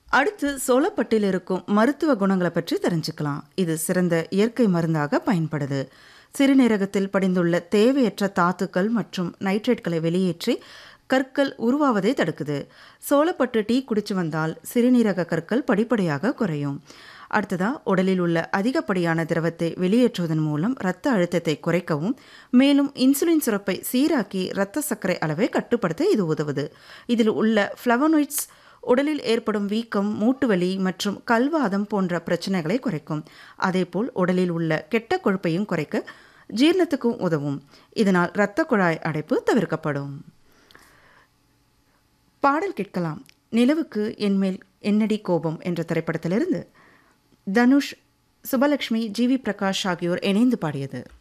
அடுத்து சோளப்பட்டில் இருக்கும் மருத்துவ குணங்களை பற்றி தெரிஞ்சுக்கலாம் இது சிறந்த இயற்கை மருந்தாக பயன்படுது சிறுநீரகத்தில் படிந்துள்ள தேவையற்ற தாத்துக்கள் மற்றும் நைட்ரேட்களை வெளியேற்றி கற்கள் உருவாவதை தடுக்குது சோளப்பட்டு டீ குடிச்சு வந்தால் சிறுநீரக கற்கள் படிப்படியாக குறையும் அடுத்ததா உடலில் உள்ள அதிகப்படியான திரவத்தை வெளியேற்றுவதன் மூலம் இரத்த அழுத்தத்தை குறைக்கவும் மேலும் இன்சுலின் சுரப்பை சீராக்கி இரத்த சர்க்கரை அளவை கட்டுப்படுத்த இது உதவுது இதில் உள்ள ஃப்ளவனோய்ட்ஸ் உடலில் ஏற்படும் வீக்கம் மூட்டுவலி மற்றும் கல்வாதம் போன்ற பிரச்சனைகளை குறைக்கும் அதேபோல் உடலில் உள்ள கெட்ட கொழுப்பையும் குறைக்க ஜீரணத்துக்கும் உதவும் இதனால் இரத்த குழாய் அடைப்பு தவிர்க்கப்படும் பாடல் கேட்கலாம் நிலவுக்கு என்மேல் என்னடி கோபம் என்ற திரைப்படத்திலிருந்து தனுஷ் சுபலக்ஷ்மி ஜி வி பிரகாஷ் ஆகியோர் இணைந்து பாடியது